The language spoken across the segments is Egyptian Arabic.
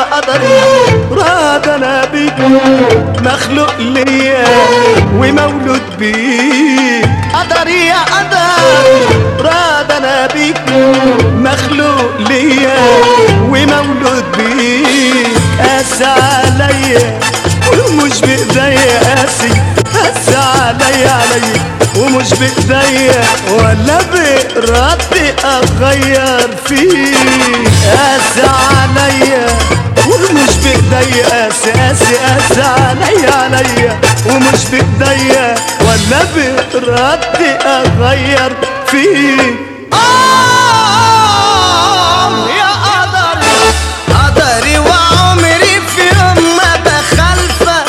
قدري راد انا بيك مخلوق ليا ومولود بيك قدري يا قدر راد انا بيك مخلوق ليا ومولود بيك قاسى عليا ومش بايديا قاسي قاسي عليا عليا ومش بايديا ولا بإرادتي اغير فيك قاسي عليا ومش بايديا قاسي قاسي قاسي عليا عليا ومش بايديا ولا بإرادتي اغير فيك آه يا قدر قدري وعمري في يوم ما بخالفك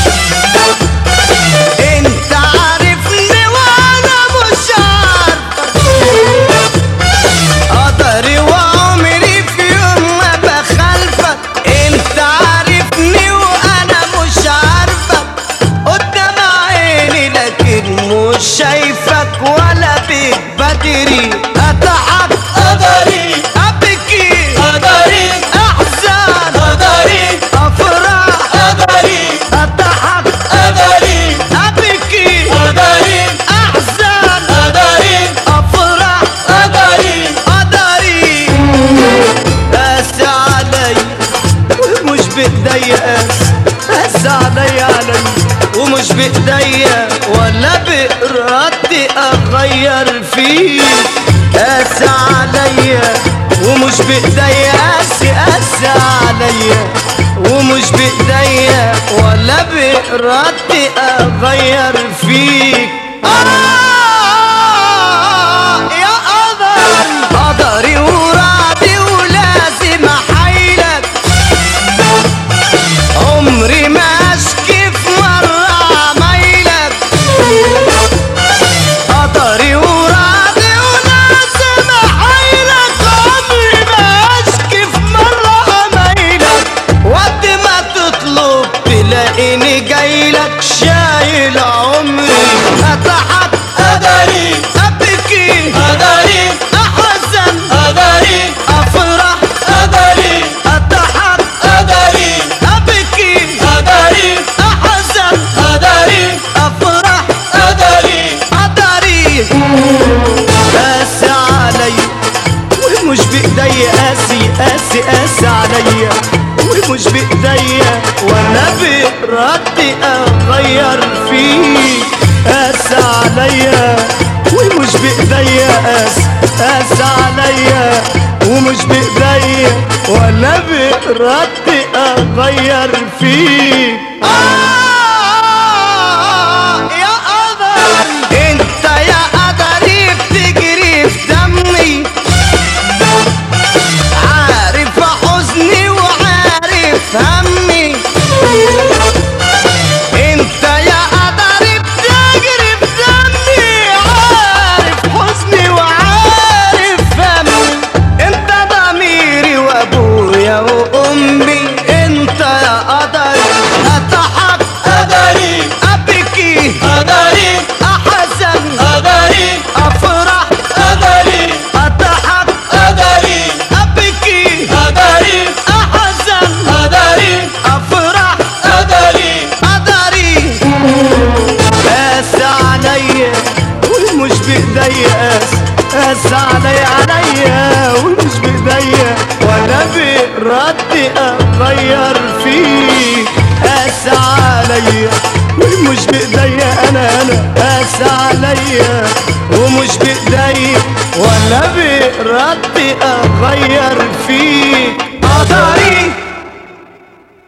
انت عارفني وانا مش عارفك قدري وعمري في يوم ما بخالفك انت عارفني وانا مش عارفك قدام عيني لكن مش شايفك ولا بيك بدري اتعب قدري ابكي قدري احزن قدري افرح قدري اتعب قدري ابكي قدري احزن قدري افرح قدري قدري قاس علي ومش بايديا قاس قاس علي علي ومش بايديا ولا بإرادتي اغير فيك قاس عليا ومش بايديا قاس قاس عليا ومش بايديا ولا بإرادتي اغير فيك آه يا قدر قدري ورعدي ولازم احايلك عمري ما اشكي في مرة عمايلك قدري ورعدي ولازم احايلك عمري ما اشكي في مرة عمايلك وقت ما تطلب تلاقيني جايلك شايل عمري اتعب قدري ابكي قدري احزن قدري افرح قدري اتعب قدري ابكي قدري احزن قدري افرح قدري قدري قاس علي ومش بايديا قاسي قاسي قاسي عليا ومش بايديا ولا بإرادتي اغير فيك قاس عليا ومش بايديا قاس قاس عليا ومش بايديا ولا بإرادتي اغير فيك آه يا قدر انت يا قدري بتجري في دمي عارف حزني وعارف همي انت يا قدري بتجري في دمي عارف حزني وعارف همي انت ضميري وابويا وامي انت يا قدري اتحب قدري ابكي قدري احزن قدري افرح قدري اتحب قدري ابكي قدري احزن قدري افرح قدري قدري قاس عليا ومش بايديا قاس قاس عليا عليا ومش بايديا ولا بإرادتي اغير فيك قاس عليا ومش بايديا انا انا قاس عليا ومش بايديا ولا بإرادتي اغير فيك قدري